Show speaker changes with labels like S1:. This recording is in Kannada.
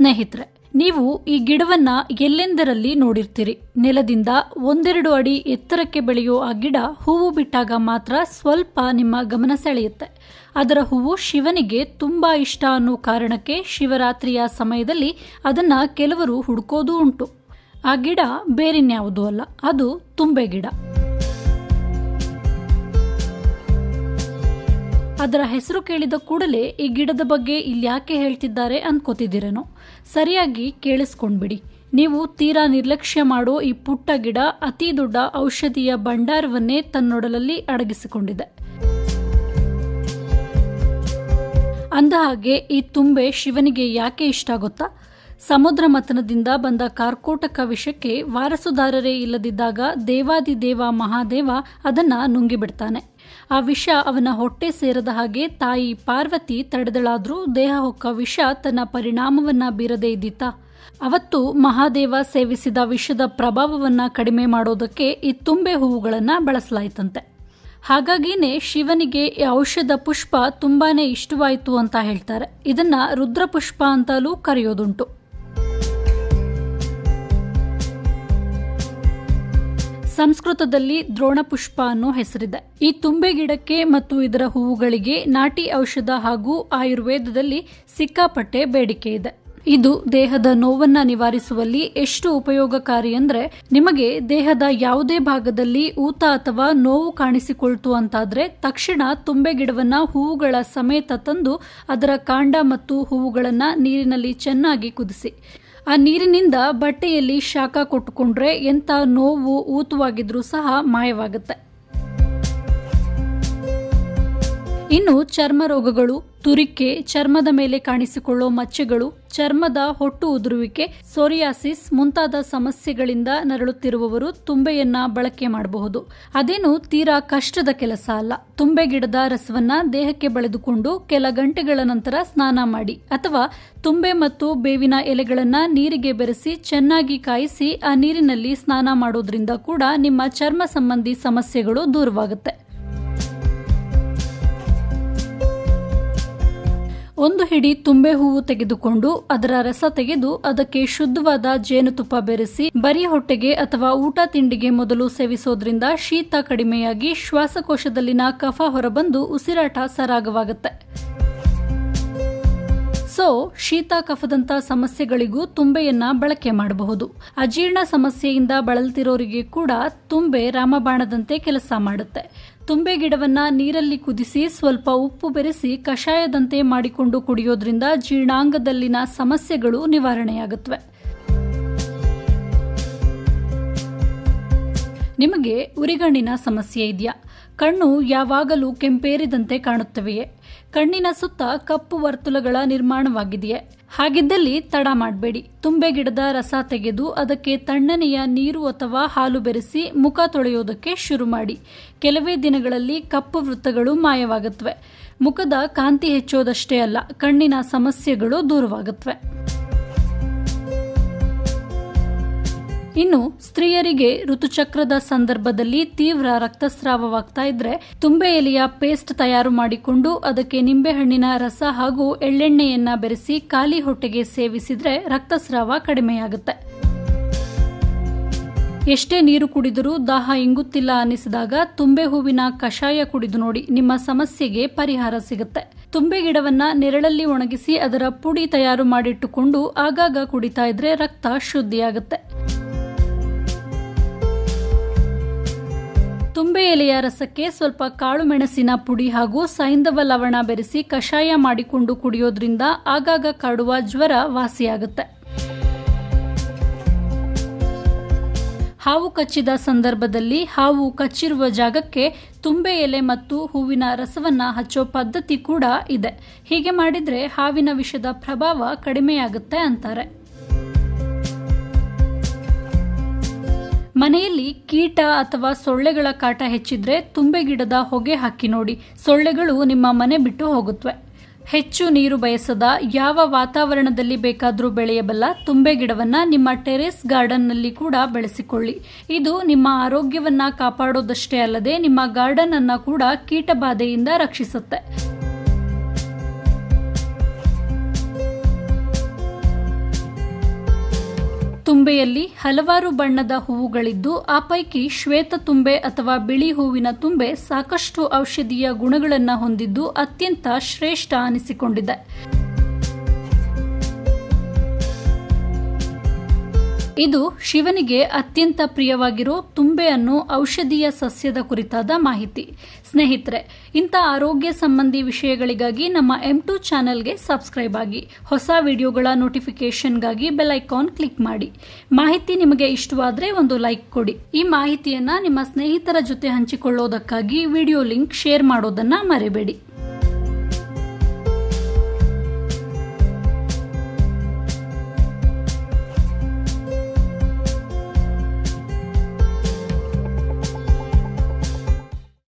S1: ಸ್ನೇಹಿತರೆ ನೀವು ಈ ಗಿಡವನ್ನ ಎಲ್ಲೆಂದರಲ್ಲಿ ನೋಡಿರ್ತೀರಿ ನೆಲದಿಂದ ಒಂದೆರಡು ಅಡಿ ಎತ್ತರಕ್ಕೆ ಬೆಳೆಯೋ ಆ ಗಿಡ ಹೂವು ಬಿಟ್ಟಾಗ ಮಾತ್ರ ಸ್ವಲ್ಪ ನಿಮ್ಮ ಗಮನ ಸೆಳೆಯುತ್ತೆ ಅದರ ಹೂವು ಶಿವನಿಗೆ ತುಂಬಾ ಇಷ್ಟ ಅನ್ನೋ ಕಾರಣಕ್ಕೆ ಶಿವರಾತ್ರಿಯ ಸಮಯದಲ್ಲಿ ಅದನ್ನ ಕೆಲವರು ಹುಡುಕೋದೂ ಉಂಟು ಆ ಗಿಡ ಬೇರಿನ್ಯಾವುದೂ ಅಲ್ಲ ಅದು ತುಂಬೆ ಗಿಡ ಅದರ ಹೆಸರು ಕೇಳಿದ ಕೂಡಲೇ ಈ ಗಿಡದ ಬಗ್ಗೆ ಇಲ್ಯಾಕೆ ಹೇಳ್ತಿದ್ದಾರೆ ಅನ್ಕೋತಿದ್ದೀರೇನೋ ಸರಿಯಾಗಿ ಕೇಳಿಸ್ಕೊಂಡ್ಬಿಡಿ ನೀವು ತೀರಾ ನಿರ್ಲಕ್ಷ್ಯ ಮಾಡೋ ಈ ಪುಟ್ಟ ಗಿಡ ಅತಿ ದೊಡ್ಡ ಔಷಧಿಯ ಭಂಡಾರವನ್ನೇ ತನ್ನೊಡಲಲ್ಲಿ ಅಡಗಿಸಿಕೊಂಡಿದೆ ಅಂದಹಾಗೆ ಈ ತುಂಬೆ ಶಿವನಿಗೆ ಯಾಕೆ ಇಷ್ಟ ಗೊತ್ತಾ ಸಮುದ್ರ ಮಥನದಿಂದ ಬಂದ ಕಾರ್ಕೋಟಕ ವಿಷಕ್ಕೆ ವಾರಸುದಾರರೇ ಇಲ್ಲದಿದ್ದಾಗ ದೇವಾದಿದೇವ ಮಹಾದೇವ ಅದನ್ನ ನುಂಗಿಬಿಡ್ತಾನೆ ಆ ವಿಷ ಅವನ ಹೊಟ್ಟೆ ಸೇರದ ಹಾಗೆ ತಾಯಿ ಪಾರ್ವತಿ ತಡೆದಳಾದ್ರೂ ದೇಹ ಹೊಕ್ಕ ವಿಷ ತನ್ನ ಪರಿಣಾಮವನ್ನ ಬೀರದೇ ಇದ್ದಿತ್ತಾ ಅವತ್ತು ಮಹಾದೇವ ಸೇವಿಸಿದ ವಿಷದ ಪ್ರಭಾವವನ್ನ ಕಡಿಮೆ ಮಾಡೋದಕ್ಕೆ ಈ ತುಂಬೆ ಹೂವುಗಳನ್ನ ಬಳಸಲಾಯ್ತಂತೆ ಹಾಗಾಗಿನೇ ಶಿವನಿಗೆ ಈ ಔಷಧ ಪುಷ್ಪ ತುಂಬಾನೇ ಇಷ್ಟವಾಯಿತು ಅಂತ ಹೇಳ್ತಾರೆ ಇದನ್ನ ರುದ್ರಪುಷ್ಪ ಅಂತಲೂ ಕರೆಯೋದುಂಟು ಸಂಸ್ಕೃತದಲ್ಲಿ ದ್ರೋಣಪುಷ್ಪ ಅನ್ನೋ ಹೆಸರಿದೆ ಈ ತುಂಬೆ ಗಿಡಕ್ಕೆ ಮತ್ತು ಇದರ ಹೂವುಗಳಿಗೆ ನಾಟಿ ಔಷಧ ಹಾಗೂ ಆಯುರ್ವೇದದಲ್ಲಿ ಸಿಕ್ಕಾಪಟ್ಟೆ ಬೇಡಿಕೆ ಇದೆ ಇದು ದೇಹದ ನೋವನ್ನ ನಿವಾರಿಸುವಲ್ಲಿ ಎಷ್ಟು ಉಪಯೋಗಕಾರಿ ಅಂದ್ರೆ ನಿಮಗೆ ದೇಹದ ಯಾವುದೇ ಭಾಗದಲ್ಲಿ ಊತ ಅಥವಾ ನೋವು ಕಾಣಿಸಿಕೊಳ್ತು ಅಂತಾದ್ರೆ ತಕ್ಷಣ ತುಂಬೆ ಗಿಡವನ್ನ ಹೂವುಗಳ ಸಮೇತ ತಂದು ಅದರ ಕಾಂಡ ಮತ್ತು ಹೂವುಗಳನ್ನ ನೀರಿನಲ್ಲಿ ಚೆನ್ನಾಗಿ ಕುದಿಸಿ ಆ ನೀರಿನಿಂದ ಬಟ್ಟೆಯಲ್ಲಿ ಶಾಖ ಕೊಟ್ಟುಕೊಂಡ್ರೆ ಎಂಥ ನೋವು ಊತವಾಗಿದ್ರೂ ಸಹ ಮಾಯವಾಗುತ್ತೆ ಇನ್ನು ಚರ್ಮ ರೋಗಗಳು ತುರಿಕೆ ಚರ್ಮದ ಮೇಲೆ ಕಾಣಿಸಿಕೊಳ್ಳೋ ಮಚ್ಚೆಗಳು ಚರ್ಮದ ಹೊಟ್ಟು ಉದುರುವಿಕೆ ಸೋರಿಯಾಸಿಸ್ ಮುಂತಾದ ಸಮಸ್ಯೆಗಳಿಂದ ನರಳುತ್ತಿರುವವರು ತುಂಬೆಯನ್ನ ಬಳಕೆ ಮಾಡಬಹುದು ಅದೇನು ತೀರಾ ಕಷ್ಟದ ಕೆಲಸ ಅಲ್ಲ ತುಂಬೆ ಗಿಡದ ರಸವನ್ನ ದೇಹಕ್ಕೆ ಬೆಳೆದುಕೊಂಡು ಕೆಲ ಗಂಟೆಗಳ ನಂತರ ಸ್ನಾನ ಮಾಡಿ ಅಥವಾ ತುಂಬೆ ಮತ್ತು ಬೇವಿನ ಎಲೆಗಳನ್ನ ನೀರಿಗೆ ಬೆರೆಸಿ ಚೆನ್ನಾಗಿ ಕಾಯಿಸಿ ಆ ನೀರಿನಲ್ಲಿ ಸ್ನಾನ ಮಾಡೋದ್ರಿಂದ ಕೂಡ ನಿಮ್ಮ ಚರ್ಮ ಸಂಬಂಧಿ ಸಮಸ್ಯೆಗಳು ದೂರವಾಗುತ್ತೆ ಒಂದು ಹಿಡಿ ತುಂಬೆ ಹೂವು ತೆಗೆದುಕೊಂಡು ಅದರ ರಸ ತೆಗೆದು ಅದಕ್ಕೆ ಶುದ್ಧವಾದ ಜೇನುತುಪ್ಪ ಬೆರೆಸಿ ಬರೀ ಹೊಟ್ಟೆಗೆ ಅಥವಾ ಊಟ ತಿಂಡಿಗೆ ಮೊದಲು ಸೇವಿಸೋದ್ರಿಂದ ಶೀತ ಕಡಿಮೆಯಾಗಿ ಶ್ವಾಸಕೋಶದಲ್ಲಿನ ಕಫ ಹೊರಬಂದು ಉಸಿರಾಟ ಸರಾಗವಾಗುತ್ತೆ ಸೊ ಶೀತ ಕಫದಂತ ಸಮಸ್ಯೆಗಳಿಗೂ ತುಂಬೆಯನ್ನ ಬಳಕೆ ಮಾಡಬಹುದು ಅಜೀರ್ಣ ಸಮಸ್ಯೆಯಿಂದ ಬಳಲ್ತಿರೋರಿಗೆ ಕೂಡ ತುಂಬೆ ರಾಮಬಾಣದಂತೆ ಕೆಲಸ ಮಾಡುತ್ತೆ ತುಂಬೆ ಗಿಡವನ್ನ ನೀರಲ್ಲಿ ಕುದಿಸಿ ಸ್ವಲ್ಪ ಉಪ್ಪು ಬೆರೆಸಿ ಕಷಾಯದಂತೆ ಮಾಡಿಕೊಂಡು ಕುಡಿಯೋದ್ರಿಂದ ಜೀರ್ಣಾಂಗದಲ್ಲಿನ ಸಮಸ್ಯೆಗಳು ನಿವಾರಣೆಯಾಗುತ್ತವೆ ನಿಮಗೆ ಉರಿಗಣ್ಣಿನ ಸಮಸ್ಯೆ ಇದೆಯಾ ಕಣ್ಣು ಯಾವಾಗಲೂ ಕೆಂಪೇರಿದಂತೆ ಕಾಣುತ್ತವೆಯೇ ಕಣ್ಣಿನ ಸುತ್ತ ಕಪ್ಪು ವರ್ತುಲಗಳ ನಿರ್ಮಾಣವಾಗಿದೆಯೇ ಹಾಗಿದ್ದಲ್ಲಿ ತಡ ಮಾಡಬೇಡಿ ತುಂಬೆ ಗಿಡದ ರಸ ತೆಗೆದು ಅದಕ್ಕೆ ತಣ್ಣನೆಯ ನೀರು ಅಥವಾ ಹಾಲು ಬೆರೆಸಿ ಮುಖ ತೊಳೆಯೋದಕ್ಕೆ ಶುರು ಮಾಡಿ ಕೆಲವೇ ದಿನಗಳಲ್ಲಿ ಕಪ್ಪು ವೃತ್ತಗಳು ಮಾಯವಾಗುತ್ತವೆ ಮುಖದ ಕಾಂತಿ ಹೆಚ್ಚೋದಷ್ಟೇ ಅಲ್ಲ ಕಣ್ಣಿನ ಸಮಸ್ಯೆಗಳು ದೂರವಾಗುತ್ತವೆ ಇನ್ನು ಸ್ತ್ರೀಯರಿಗೆ ಋತುಚಕ್ರದ ಸಂದರ್ಭದಲ್ಲಿ ತೀವ್ರ ರಕ್ತಸ್ರಾವವಾಗ್ತಾ ಇದ್ರೆ ತುಂಬೆ ಎಲೆಯ ಪೇಸ್ಟ್ ತಯಾರು ಮಾಡಿಕೊಂಡು ಅದಕ್ಕೆ ನಿಂಬೆಹಣ್ಣಿನ ರಸ ಹಾಗೂ ಎಳ್ಳೆಣ್ಣೆಯನ್ನ ಬೆರೆಸಿ ಖಾಲಿ ಹೊಟ್ಟೆಗೆ ಸೇವಿಸಿದ್ರೆ ರಕ್ತಸ್ರಾವ ಕಡಿಮೆಯಾಗುತ್ತೆ ಎಷ್ಟೇ ನೀರು ಕುಡಿದರೂ ದಾಹ ಇಂಗುತ್ತಿಲ್ಲ ಅನಿಸಿದಾಗ ತುಂಬೆ ಹೂವಿನ ಕಷಾಯ ಕುಡಿದು ನೋಡಿ ನಿಮ್ಮ ಸಮಸ್ಯೆಗೆ ಪರಿಹಾರ ಸಿಗುತ್ತೆ ತುಂಬೆ ಗಿಡವನ್ನ ನೆರಳಲ್ಲಿ ಒಣಗಿಸಿ ಅದರ ಪುಡಿ ತಯಾರು ಮಾಡಿಟ್ಟುಕೊಂಡು ಆಗಾಗ ಕುಡಿತಾ ಇದ್ರೆ ರಕ್ತ ಶುದ್ಧಿಯಾಗುತ್ತೆ ತುಂಬೆ ಎಲೆಯ ರಸಕ್ಕೆ ಸ್ವಲ್ಪ ಕಾಳು ಮೆಣಸಿನ ಪುಡಿ ಹಾಗೂ ಸೈಂಧವ ಲವಣ ಬೆರೆಸಿ ಕಷಾಯ ಮಾಡಿಕೊಂಡು ಕುಡಿಯೋದ್ರಿಂದ ಆಗಾಗ ಕಾಡುವ ಜ್ವರ ವಾಸಿಯಾಗುತ್ತೆ ಹಾವು ಕಚ್ಚಿದ ಸಂದರ್ಭದಲ್ಲಿ ಹಾವು ಕಚ್ಚಿರುವ ಜಾಗಕ್ಕೆ ತುಂಬೆ ಎಲೆ ಮತ್ತು ಹೂವಿನ ರಸವನ್ನ ಹಚ್ಚೋ ಪದ್ಧತಿ ಕೂಡ ಇದೆ ಹೀಗೆ ಮಾಡಿದ್ರೆ ಹಾವಿನ ವಿಷದ ಪ್ರಭಾವ ಕಡಿಮೆಯಾಗುತ್ತೆ ಅಂತಾರೆ ಮನೆಯಲ್ಲಿ ಕೀಟ ಅಥವಾ ಸೊಳ್ಳೆಗಳ ಕಾಟ ಹೆಚ್ಚಿದ್ರೆ ತುಂಬೆ ಗಿಡದ ಹೊಗೆ ಹಾಕಿ ನೋಡಿ ಸೊಳ್ಳೆಗಳು ನಿಮ್ಮ ಮನೆ ಬಿಟ್ಟು ಹೋಗುತ್ತವೆ ಹೆಚ್ಚು ನೀರು ಬಯಸದ ಯಾವ ವಾತಾವರಣದಲ್ಲಿ ಬೇಕಾದರೂ ಬೆಳೆಯಬಲ್ಲ ತುಂಬೆ ಗಿಡವನ್ನ ನಿಮ್ಮ ಟೆರೇಸ್ ಗಾರ್ಡನ್ನಲ್ಲಿ ಕೂಡ ಬೆಳೆಸಿಕೊಳ್ಳಿ ಇದು ನಿಮ್ಮ ಆರೋಗ್ಯವನ್ನ ಕಾಪಾಡೋದಷ್ಟೇ ಅಲ್ಲದೆ ನಿಮ್ಮ ಗಾರ್ಡನ್ ಅನ್ನ ಕೂಡ ಕೀಟ ಬಾಧೆಯಿಂದ ರಕ್ಷಿಸುತ್ತೆ ತುಂಬೆಯಲ್ಲಿ ಹಲವಾರು ಬಣ್ಣದ ಹೂವುಗಳಿದ್ದು ಆ ಪೈಕಿ ಶ್ವೇತ ತುಂಬೆ ಅಥವಾ ಬಿಳಿ ಹೂವಿನ ತುಂಬೆ ಸಾಕಷ್ಟು ಔಷಧೀಯ ಗುಣಗಳನ್ನು ಹೊಂದಿದ್ದು ಅತ್ಯಂತ ಶ್ರೇಷ್ಠ ಅನಿಸಿಕೊಂಡಿದೆ ಇದು ಶಿವನಿಗೆ ಅತ್ಯಂತ ಪ್ರಿಯವಾಗಿರೋ ತುಂಬೆ ಅನ್ನೋ ಔಷಧೀಯ ಸಸ್ಯದ ಕುರಿತಾದ ಮಾಹಿತಿ ಸ್ನೇಹಿತರೆ ಇಂಥ ಆರೋಗ್ಯ ಸಂಬಂಧಿ ವಿಷಯಗಳಿಗಾಗಿ ನಮ್ಮ ಎಂ ಟು ಚಾನೆಲ್ಗೆ ಸಬ್ಸ್ಕ್ರೈಬ್ ಆಗಿ ಹೊಸ ವಿಡಿಯೋಗಳ ನೋಟಿಫಿಕೇಶನ್ಗಾಗಿ ಬೆಲ್ ಐಕಾನ್ ಕ್ಲಿಕ್ ಮಾಡಿ ಮಾಹಿತಿ ನಿಮಗೆ ಇಷ್ಟವಾದರೆ ಒಂದು ಲೈಕ್ ಕೊಡಿ ಈ ಮಾಹಿತಿಯನ್ನ ನಿಮ್ಮ ಸ್ನೇಹಿತರ ಜೊತೆ ಹಂಚಿಕೊಳ್ಳೋದಕ್ಕಾಗಿ ವಿಡಿಯೋ ಲಿಂಕ್ ಶೇರ್ ಮಾಡೋದನ್ನ ಮರೆಯಬೇಡಿ